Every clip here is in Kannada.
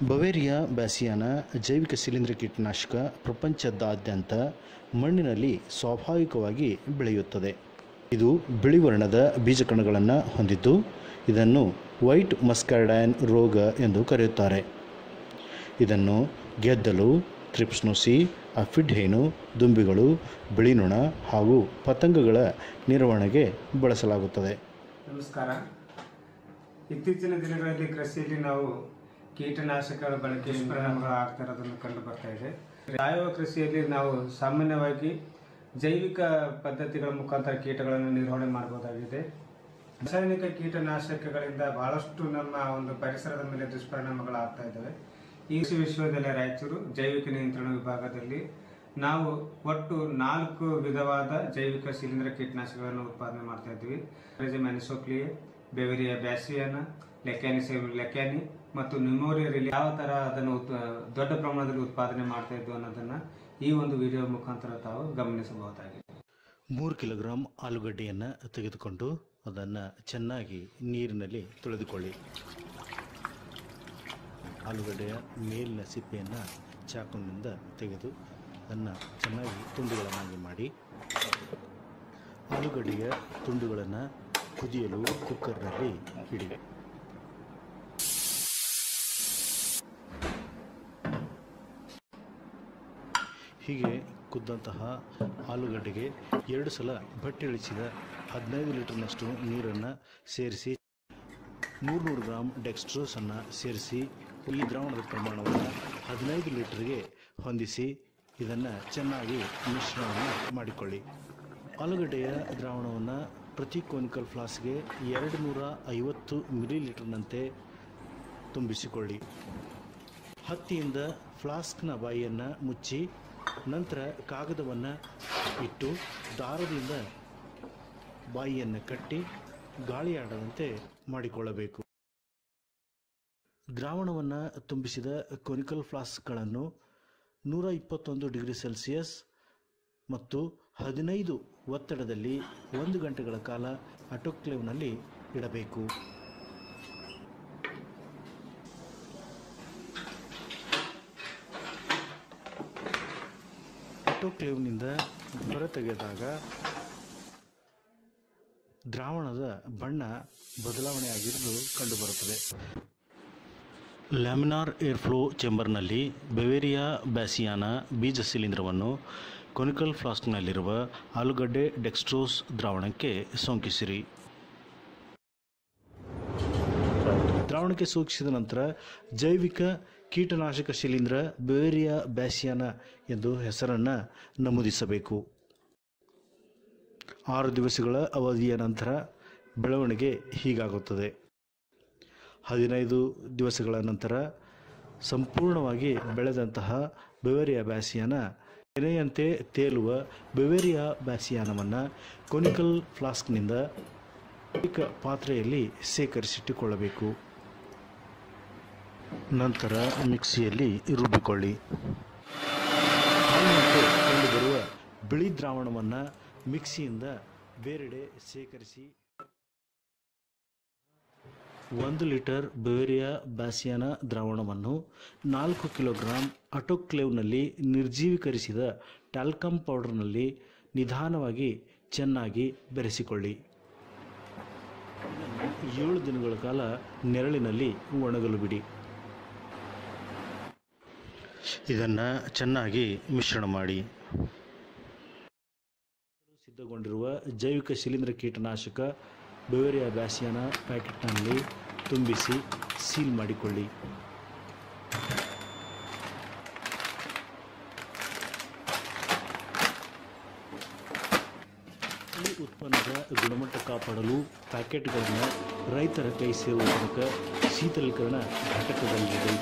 ಬವೇರಿಯಾ ಬ್ಯಾಸಿಯಾನ ಜೈವಿಕ ಶಿಲೀಂಧ್ರ ಕೀಟನಾಶಕ ಪ್ರಪಂಚದಾದ್ಯಂತ ಮಣ್ಣಿನಲ್ಲಿ ಸ್ವಾಭಾವಿಕವಾಗಿ ಬೆಳೆಯುತ್ತದೆ ಇದು ಬಿಳಿ ವರ್ಣದ ಬೀಜಕಣಗಳನ್ನು ಹೊಂದಿದ್ದು ಇದನ್ನು ವೈಟ್ ಮಸ್ಕಾರ್ಡೈನ್ ರೋಗ ಎಂದು ಕರೆಯುತ್ತಾರೆ ಇದನ್ನು ಗೆದ್ದಲು ತ್ರಿಪ್ಸ್ನುಸಿ ಅಫಿಡ್ ಹೇನು ದುಂಬಿಗಳು ಬಿಳಿನೊಣ ಹಾಗೂ ಪತಂಗಗಳ ನಿರ್ವಹಣೆಗೆ ಬಳಸಲಾಗುತ್ತದೆ ನಮಸ್ಕಾರ ಇತ್ತೀಚಿನ ದಿನಗಳಲ್ಲಿ ಕೃಷಿಯಲ್ಲಿ ನಾವು ಕೀಟನಾಶಕಗಳ ಬಳಕೆ ಪರಿಣಾಮಗಳು ಆಗ್ತಾ ಇರೋದನ್ನು ಕಂಡು ಬರ್ತಾ ಇದೆ ಸಾವಯವ ಕೃಷಿಯಲ್ಲಿ ನಾವು ಸಾಮಾನ್ಯವಾಗಿ ಜೈವಿಕ ಪದ್ಧತಿಗಳ ಮುಖಾಂತರ ಕೀಟಗಳನ್ನು ನಿರ್ವಹಣೆ ಮಾಡಬಹುದಾಗಿದೆ ರಾಸಾಯನಿಕ ಕೀಟನಾಶಕಗಳಿಂದ ಬಹಳಷ್ಟು ನಮ್ಮ ಒಂದು ಪರಿಸರದ ಮೇಲೆ ದುಷ್ಪರಿಣಾಮಗಳು ಆಗ್ತಾ ಇದ್ದಾವೆ ಈ ಕೃಷಿ ವಿಶ್ವವಿದ್ಯಾಲಯ ರಾಯಚೂರು ಜೈವಿಕ ನಿಯಂತ್ರಣ ವಿಭಾಗದಲ್ಲಿ ನಾವು ಒಟ್ಟು ನಾಲ್ಕು ವಿಧವಾದ ಜೈವಿಕ ಶಿಲೀಂಧ್ರ ಕೀಟನಾಶಕಗಳನ್ನು ಉತ್ಪಾದನೆ ಮಾಡ್ತಾ ಇದ್ವಿ ಮೆನಿಸೋಕ್ಲಿಯೆ ಬೆವೆರಿಯಾ ಬ್ಯಾಸಿಯಾನ ಲೆಕ್ಯಾನಿಸಮ್ ಲೆಕ್ಯಾನಿ ಮತ್ತು ನ್ಯೂಮೋರಿಯಾ ರಿಲಿ ಯಾವ ತರ ಅದನ್ನು ಉತ್- ದೊಡ್ಡ ಪ್ರಮಾಣದಲ್ಲಿ ಉತ್ಪಾದನೆ ಮಾಡ್ತಾ ಇದ್ವು ಅನ್ನೋದನ್ನ ಈ ಒಂದು ವಿಡಿಯೋ ಮುಖಾಂತರ ತಾವು ಗಮನಿಸಬಹುದಾಗಿದೆ ಮೂರು ಕಿಲೋಗ್ರಾಂ ಆಲೂಗಡ್ಡೆಯನ್ನು ತೆಗೆದುಕೊಂಡು ಅದನ್ನು ಚೆನ್ನಾಗಿ ನೀರಿನಲ್ಲಿ ತೊಳೆದುಕೊಳ್ಳಿ ಆಲೂಗಡ್ಡೆಯ ಮೇಲಿನ ಸಿಪ್ಪೆಯನ್ನು ಚಾಕುವಿನಿಂದ ತೆಗೆದು ಅದನ್ನು ಚೆನ್ನಾಗಿ ತುಂಡುಗಳನ್ನಾಗಿ ಮಾಡಿ ಆಲೂಗಡ್ಡೆಯ ತುಂಡುಗಳನ್ನು ಕುದಿಯಲು ಕುಕ್ಕರ್ನಲ್ಲಿ ಇಡಿ ಹೀಗೆ ಕುದ್ದಂತಹ ಆಲೂಗಡ್ಡೆಗೆ ಎರಡು ಸಲ ಬಟ್ಟೆ ಇಳಿಸಿದ ಹದಿನೈದು ಲೀಟರ್ನಷ್ಟು ನೀರನ್ನು ಸೇರಿಸಿ ನೂರು ಗ್ರಾಂ ಡೆಕ್ಸ್ಟ್ರೋಸನ್ನು ಸೇರಿಸಿ ಈ ದ್ರಾವಣದ ಪ್ರಮಾಣವನ್ನು ಹದಿನೈದು ಲೀಟರ್ಗೆ ಹೊಂದಿಸಿ ಇದನ್ನು ಚೆನ್ನಾಗಿ ಮಿಶ್ರಣವನ್ನು ಮಾಡಿಕೊಳ್ಳಿ ಆಲೂಗಡ್ಡೆಯ ದ್ರಾವಣವನ್ನು ಪ್ರತಿ ಕೋನಿಕಲ್ ಫ್ಲಾಸ್ಗೆ ಎರಡು ನೂರ ಐವತ್ತು ಮಿಲಿ ಲೀಟರ್ನಂತೆ ತುಂಬಿಸಿಕೊಳ್ಳಿ ಹತ್ತಿಯಿಂದ ಫ್ಲಾಸ್ಕ್ನ ಬಾಯಿಯನ್ನು ಮುಚ್ಚಿ ನಂತರ ಕಾಗದವನ್ನು ಇಟ್ಟು ದಾರದಿಂದ ಬಾಯಿಯನ್ನು ಕಟ್ಟಿ ಗಾಳಿಯಾಡದಂತೆ ಮಾಡಿಕೊಳ್ಳಬೇಕು ದ್ರಾವಣವನ್ನು ತುಂಬಿಸಿದ ಕೊನಿಕಲ್ ಫ್ಲಾಸ್ಕ್ಗಳನ್ನು ನೂರ ಇಪ್ಪತ್ತೊಂದು ಡಿಗ್ರಿ ಸೆಲ್ಸಿಯಸ್ ಮತ್ತು ಹದಿನೈದು ಒತ್ತಡದಲ್ಲಿ ಒಂದು ಗಂಟೆಗಳ ಕಾಲ ಅಟೋಕ್ಲೇವ್ನಲ್ಲಿ ಇಡಬೇಕು ಆಟೋಕ್ಲೇವ್ನಿಂದ ಹೊರತೆಗೆದಾಗ ದ್ರಾವಣದ ಬಣ್ಣ ಬದಲಾವಣೆಯಾಗಿರುವುದು ಕಂಡುಬರುತ್ತದೆ ಲ್ಯಾಮಿನಾರ್ ಏರ್ಫ್ಲೋ ಚೇಂಬರ್ನಲ್ಲಿ ಬೆವೇರಿಯಾ ಬ್ಯಾಸಿಯಾನ ಬೀಜ ಶಿಲೀಂಧ್ರವನ್ನು ಕೊನಿಕಲ್ ಫ್ಲಾಸ್ಕ್ನಲ್ಲಿರುವ ಆಲೂಗಡ್ಡೆ ಡೆಕ್ಸ್ಟ್ರೋಸ್ ದ್ರಾವಣಕ್ಕೆ ಸೋಂಕಿಸಿರಿ ದ್ರಾವಣಕ್ಕೆ ಸೂಚಿಸಿದ ನಂತರ ಜೈವಿಕ ಕೀಟನಾಶಕ ಶಿಲೀಂಧ್ರ ಬೆವೇರಿಯಾ ಬ್ಯಾಸಿಯಾನ ಎಂದು ಹೆಸರನ್ನು ನಮೂದಿಸಬೇಕು ಆರು ದಿವಸಗಳ ಅವಧಿಯ ನಂತರ ಬೆಳವಣಿಗೆ ಹೀಗಾಗುತ್ತದೆ ಹದಿನೈದು ದಿವಸಗಳ ನಂತರ ಸಂಪೂರ್ಣವಾಗಿ ಬೆಳೆದಂತಹ ಬೆವೇರಿಯಾ ಬ್ಯಾಸಿಯಾನ ತೆನೆಯಂತೆ ತೇಲುವ ಬೆವೇರಿಯಾ ಬ್ಯಾಸಿಯಾನವನ್ನು ಕೊನಿಕಲ್ ಫ್ಲಾಸ್ಕ್ನಿಂದ ಏಕ ಪಾತ್ರೆಯಲ್ಲಿ ಸೇಕರಿಸಿಟ್ಟುಕೊಳ್ಳಬೇಕು ನಂತರ ಮಿಕ್ಸಿಯಲ್ಲಿ ರುಬ್ಬಿಕೊಳ್ಳಿ ಹಾಲಿನಂತೆ ಕಂಡುಬರುವ ಬಿಳಿ ದ್ರಾವಣವನ್ನು ಮಿಕ್ಸಿಯಿಂದ ಬೇರೆಡೆ ಸೇಕರಿಸಿ ಒಂದು ಲೀಟರ್ ಬೆವೇರಿಯಾ ಬ್ಯಾಸಿಯಾನ ದ್ರಾವಣವನ್ನು ನಾಲ್ಕು ಕಿಲೋಗ್ರಾಂ ಅಟೋಕ್ಲೇವ್ನಲ್ಲಿ ನಿರ್ಜೀವೀಕರಿಸಿದ ಟ್ಯಾಲ್ಕಮ್ ಪೌಡರ್ನಲ್ಲಿ ನಿಧಾನವಾಗಿ ಚೆನ್ನಾಗಿ ಬೆರೆಸಿಕೊಳ್ಳಿ ಏಳು ದಿನಗಳ ಕಾಲ ನೆರಳಿನಲ್ಲಿ ಒಣಗಲು ಬಿಡಿ ಇದನ್ನು ಚೆನ್ನಾಗಿ ಮಿಶ್ರಣ ಮಾಡಿ ಸಿದ್ಧಗೊಂಡಿರುವ ಜೈವಿಕ ಶಿಲೀಂಧ್ರ ಕೀಟನಾಶಕ ಬೆವೇರಿಯಾ ಬ್ಯಾಸಿಯಾನ ಪ್ಯಾಕೆಟ್ನಲ್ಲಿ ತುಂಬಿಸಿ ಸೀಲ್ ಮಾಡಿಕೊಳ್ಳಿ ಈ ಉತ್ಪನ್ನದ ಗುಣಮಟ್ಟ ಕಾಪಾಡಲು ಪ್ಯಾಕೆಟ್ಗಳನ್ನು ರೈತರ ಕೈ ಸೇರುವ ತನಕ ಶೀತಲೀಕರಣ ಘಟಕದಲ್ಲಿದೆ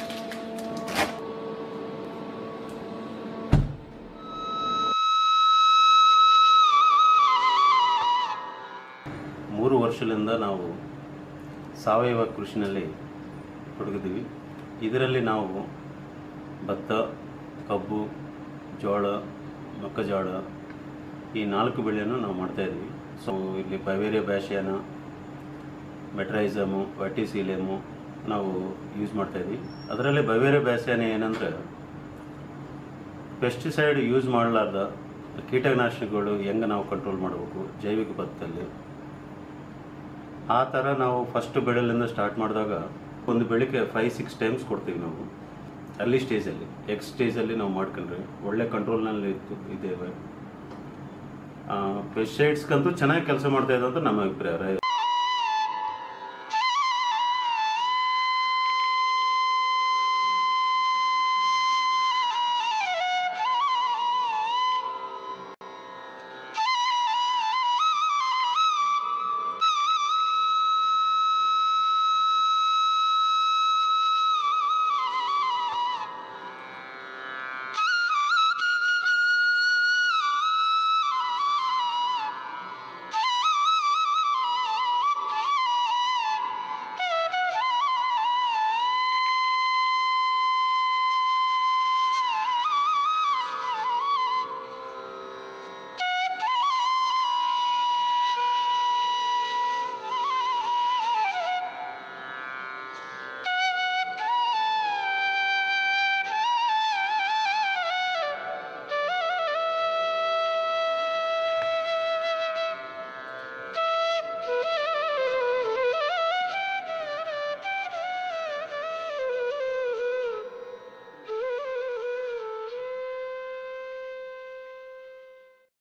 ಮೂರು ವರ್ಷದಿಂದ ನಾವು ಸಾವಯವ ಕೃಷಿನಲ್ಲಿ ತೊಡಗಿದ್ದೀವಿ ಇದರಲ್ಲಿ ನಾವು ಭತ್ತ ಕಬ್ಬು ಜೋಳ ಮೆಕ್ಕೆಜೋಳ ಈ ನಾಲ್ಕು ಬೆಳೆಯನ್ನು ನಾವು ಮಾಡ್ತಾಯಿದ್ದೀವಿ ಸೊ ಇಲ್ಲಿ ಬವೇರಿಯಾ ಬ್ಯಾಷಿಯಾನ ಮೆಟ್ರೈಸಮು ವಟಿಸೀಲೆಮು ನಾವು ಯೂಸ್ ಮಾಡ್ತಾಯಿದ್ವಿ ಅದರಲ್ಲಿ ಬವೇರೆ ಬ್ಯಾಸ್ಯಾನೆ ಏನಂದರೆ ಪೆಸ್ಟಿಸೈಡ್ ಯೂಸ್ ಮಾಡಲಾರ್ದ ಕೀಟನಾಶಕಗಳು ಹೆಂಗೆ ನಾವು ಕಂಟ್ರೋಲ್ ಮಾಡಬೇಕು ಜೈವಿಕ ಪದ್ಧತಿಯಲ್ಲಿ ಆ ಥರ ನಾವು ಫಸ್ಟ್ ಬೆಳೆಲಿಂದ ಸ್ಟಾರ್ಟ್ ಮಾಡಿದಾಗ ಒಂದು ಬೆಳಿಗ್ಗೆ ಫೈವ್ ಸಿಕ್ಸ್ ಟೈಮ್ಸ್ ಕೊಡ್ತೀವಿ ನಾವು ಅರ್ಲಿ ಸ್ಟೇಜಲ್ಲಿ ಎಕ್ಸ್ ಸ್ಟೇಜಲ್ಲಿ ನಾವು ಮಾಡ್ಕೊಂಡ್ರೆ ಒಳ್ಳೆ ಕಂಟ್ರೋಲ್ನಲ್ಲಿ ಇತ್ತು ಇದ್ದೇವೆ ಪೆಸ್ಟಿಸೈಡ್ಸ್ಗಂತೂ ಚೆನ್ನಾಗಿ ಕೆಲಸ ಮಾಡ್ತಾ ಇದೆ ಅಂತ ನಮ್ಮ ಅಭಿಪ್ರಾಯ